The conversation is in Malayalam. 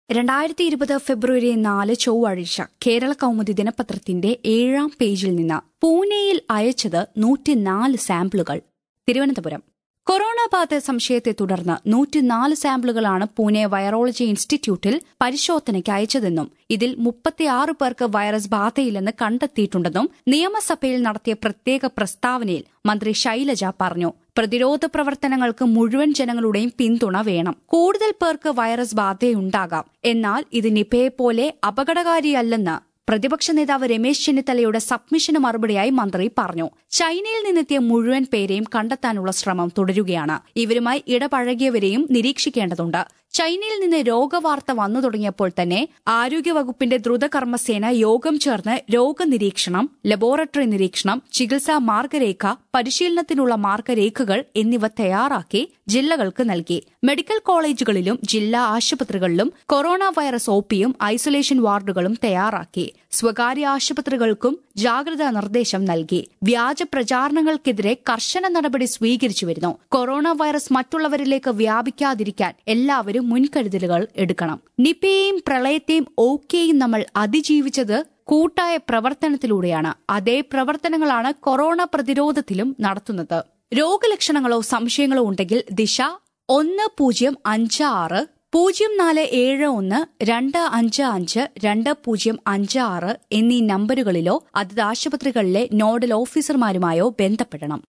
രണ്ടായിരത്തി ഇരുപത് ഫെബ്രുവരി നാല് ചൊവ്വാഴ്ച കേരള കൗമുദി ദിനപത്രത്തിന്റെ ഏഴാം പേജിൽ നിന്ന് പൂനെയിൽ അയച്ചത് നൂറ്റിനാല് സാമ്പിളുകൾ തിരുവനന്തപുരം കൊറോണ ബാധ സംശയത്തെ തുടർന്ന് നൂറ്റിനാല് സാമ്പിളുകളാണ് പൂനെ വൈറോളജി ഇൻസ്റ്റിറ്റ്യൂട്ടിൽ പരിശോധനയ്ക്ക് അയച്ചതെന്നും ഇതിൽ മുപ്പത്തിയാറ് പേർക്ക് വൈറസ് ബാധയില്ലെന്ന് കണ്ടെത്തിയിട്ടുണ്ടെന്നും നിയമസഭയിൽ നടത്തിയ പ്രത്യേക പ്രസ്താവനയിൽ മന്ത്രി ശൈലജ പറഞ്ഞു പ്രതിരോധ പ്രവർത്തനങ്ങൾക്ക് മുഴുവൻ ജനങ്ങളുടെയും പിന്തുണ വേണം കൂടുതൽ പേർക്ക് വൈറസ് ബാധയുണ്ടാകാം എന്നാൽ ഇത് നിപയെ പോലെ അപകടകാരിയല്ലെന്ന് പ്രതിപക്ഷ നേതാവ് രമേശ് ചെന്നിത്തലയുടെ സബ്മിഷന് മറുപടിയായി മന്ത്രി പറഞ്ഞു ചൈനയിൽ നിന്നെത്തിയ മുഴുവൻ പേരെയും കണ്ടെത്താനുള്ള ശ്രമം തുടരുകയാണ് ഇവരുമായി ഇടപഴകിയവരെയും നിരീക്ഷിക്കേണ്ടതുണ്ട് ചൈനയിൽ നിന്ന് രോഗവാർത്ത വന്നു തുടങ്ങിയപ്പോൾ തന്നെ ആരോഗ്യവകുപ്പിന്റെ ദ്രുതകർമ്മസേന യോഗം ചേർന്ന് രോഗനിരീക്ഷണം ലബോറട്ടറി നിരീക്ഷണം ചികിത്സാ മാർഗരേഖ പരിശീലനത്തിനുള്ള മാർഗരേഖകൾ എന്നിവ തയ്യാറാക്കി ജില്ലകൾക്ക് നൽകി മെഡിക്കൽ കോളേജുകളിലും ജില്ലാ ആശുപത്രികളിലും കൊറോണ വൈറസ് ഒപിയും ഐസൊലേഷൻ വാർഡുകളും തയ്യാറാക്കി സ്വകാര്യ ആശുപത്രികൾക്കും ജാഗ്രതാ നിർദ്ദേശം നൽകി വ്യാജ പ്രചാരണങ്ങൾക്കെതിരെ കർശന നടപടി സ്വീകരിച്ചുവരുന്നു കൊറോണ വൈറസ് മറ്റുള്ളവരിലേക്ക് വ്യാപിക്കാതിരിക്കാൻ എല്ലാവരും മുൻകരുതലുകൾ എടുക്കണം നിപയെയും പ്രളയത്തെയും ഓക്കെയും നമ്മൾ അതിജീവിച്ചത് കൂട്ടായ പ്രവർത്തനത്തിലൂടെയാണ് അതേ പ്രവർത്തനങ്ങളാണ് കൊറോണ പ്രതിരോധത്തിലും നടത്തുന്നത് രോഗലക്ഷണങ്ങളോ സംശയങ്ങളോ ഉണ്ടെങ്കിൽ ദിശ ഒന്ന് പൂജ്യം അഞ്ച് ആറ് പൂജ്യം നാല് ഏഴ് ഒന്ന് രണ്ട് അഞ്ച് അഞ്ച് രണ്ട് പൂജ്യം അഞ്ച് ആറ് എന്നീ നമ്പറുകളിലോ അതത് ആശുപത്രികളിലെ നോഡൽ ഓഫീസർമാരുമായോ ബന്ധപ്പെടണം